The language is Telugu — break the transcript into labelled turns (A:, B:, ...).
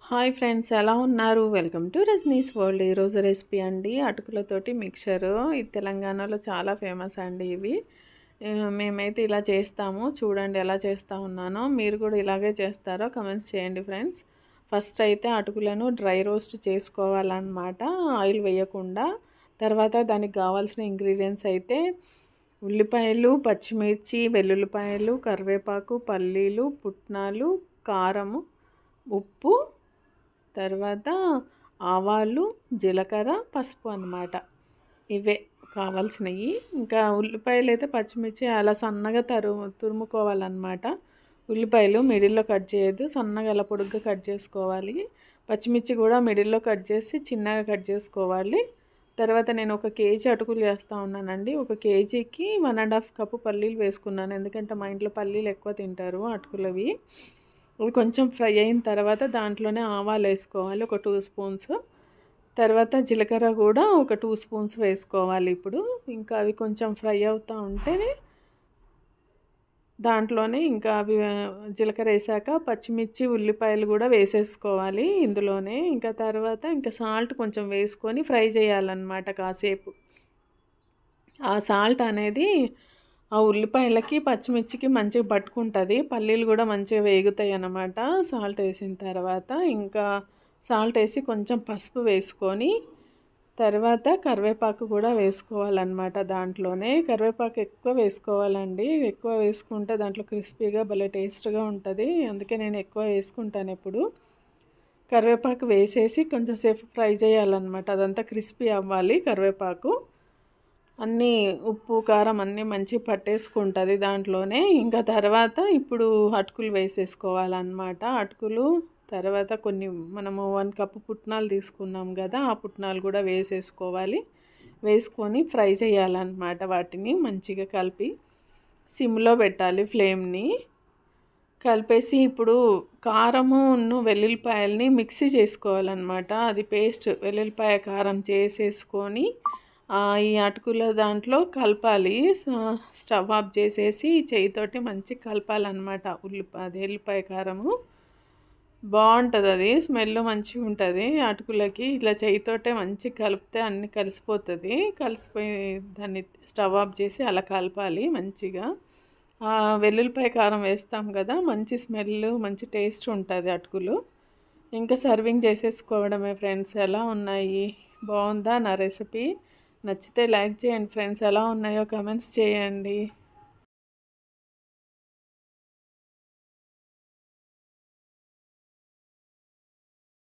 A: హాయ్ ఫ్రెండ్స్ ఎలా ఉన్నారు వెల్కమ్ టు రజనీస్ వరల్డ్ ఈరోజు రెసిపీ అండి అటుకులతోటి మిక్చరు ఇది తెలంగాణలో చాలా ఫేమస్ అండి ఇవి ఆ, మేమైతే ఇలా చేస్తాము చూడండి ఎలా చేస్తూ ఉన్నానో మీరు కూడా ఇలాగే చేస్తారో కమెంట్స్ చేయండి ఫ్రెండ్స్ ఫస్ట్ అయితే అటుకులను డ్రై రోస్ట్ చేసుకోవాలన్నమాట ఆయిల్ వేయకుండా తర్వాత దానికి కావాల్సిన ఇంగ్రీడియంట్స్ అయితే ఉల్లిపాయలు పచ్చిమిర్చి వెల్లుల్లిపాయలు కరివేపాకు పల్లీలు పుట్నాలు కారము ఉప్పు తర్వాత ఆవాలు జీలకర్ర పసుపు అన్నమాట ఇవే కావాల్సినవి ఇంకా ఉల్లిపాయలు అయితే పచ్చిమిర్చి అలా సన్నగా తరు తురుముకోవాలన్నమాట ఉల్లిపాయలు మిడిల్లో కట్ చేయొద్దు సన్నగా అలా పొడుగ్గా కట్ చేసుకోవాలి పచ్చిమిర్చి కూడా మిడిల్లో కట్ చేసి చిన్నగా కట్ చేసుకోవాలి తర్వాత నేను ఒక కేజీ అటుకులు చేస్తూ ఉన్నానండి ఒక కేజీకి వన్ అండ్ హాఫ్ కప్పు పల్లీలు వేసుకున్నాను ఎందుకంటే మా ఇంట్లో పల్లీలు ఎక్కువ తింటారు అటుకులవి అవి కొంచెం ఫ్రై అయిన తర్వాత దాంట్లోనే ఆవాలు వేసుకోవాలి ఒక టూ స్పూన్స్ తర్వాత జీలకర్ర కూడా ఒక టూ స్పూన్స్ వేసుకోవాలి ఇప్పుడు ఇంకా అవి కొంచెం ఫ్రై అవుతూ ఉంటేనే దాంట్లోనే ఇంకా అవి జీలకర్ర వేసాక పచ్చిమిర్చి ఉల్లిపాయలు కూడా వేసేసుకోవాలి ఇందులోనే ఇంకా తర్వాత ఇంకా సాల్ట్ కొంచెం వేసుకొని ఫ్రై చేయాలన్నమాట కాసేపు ఆ సాల్ట్ అనేది ఆ ఉల్లిపాయలకి పచ్చిమిర్చికి మంచిగా పట్టుకుంటుంది పల్లీలు కూడా మంచిగా వేగుతాయి అన్నమాట సాల్ట్ వేసిన తర్వాత ఇంకా సాల్ట్ వేసి కొంచెం పసుపు వేసుకొని తర్వాత కరివేపాకు కూడా వేసుకోవాలన్నమాట దాంట్లోనే కరివేపాకు ఎక్కువ వేసుకోవాలండి ఎక్కువ వేసుకుంటే దాంట్లో క్రిస్పీగా భలే టేస్ట్గా ఉంటుంది అందుకే నేను ఎక్కువ వేసుకుంటాను ఎప్పుడు కరివేపాకు వేసేసి కొంచెం సేపు ఫ్రై చేయాలన్నమాట అదంతా క్రిస్పీ అవ్వాలి కరివేపాకు అన్నీ ఉప్పు కారం అన్నీ మంచి పట్టేసుకుంటుంది దాంట్లోనే ఇంకా తర్వాత ఇప్పుడు అటుకులు వేసేసుకోవాలన్నమాట అటుకులు తర్వాత కొన్ని మనము వన్ కప్పు పుట్నాలు తీసుకున్నాం కదా ఆ పుట్నాలు కూడా వేసేసుకోవాలి వేసుకొని ఫ్రై చేయాలన్నమాట వాటిని మంచిగా కలిపి సిమ్లో పెట్టాలి ఫ్లేమ్ని కలిపేసి ఇప్పుడు కారము వెల్లుల్లిపాయల్ని మిక్సీ చేసుకోవాలన్నమాట అది పేస్ట్ వెల్లుల్లిపాయ కారం చేసేసుకొని ఈ అటుకుల దాంట్లో కలపాలి స్టవ్ ఆఫ్ చేసేసి చేయితోటి మంచి కలపాలన్నమాట ఉల్లిపాయ అది ఎల్లిపాయ కారము బాగుంటుంది అది స్మెల్ మంచిగా ఉంటుంది అటుకులకి ఇట్లా చేయితోటే మంచి కలిపితే అన్నీ కలిసిపోతుంది కలిసిపోయి దాన్ని స్టవ్ ఆఫ్ చేసి అలా కలపాలి మంచిగా వెల్లుల్లిపాయ కారం వేస్తాం కదా మంచి స్మెల్ మంచి టేస్ట్ ఉంటుంది అటుకులు ఇంకా సర్వింగ్ చేసేసుకోవడమే ఫ్రెండ్స్ ఎలా ఉన్నాయి బాగుందా నా రెసిపీ నచ్చితే లైక్ చేయండి ఫ్రెండ్స్ ఎలా ఉన్నాయో కమెంట్స్ చేయండి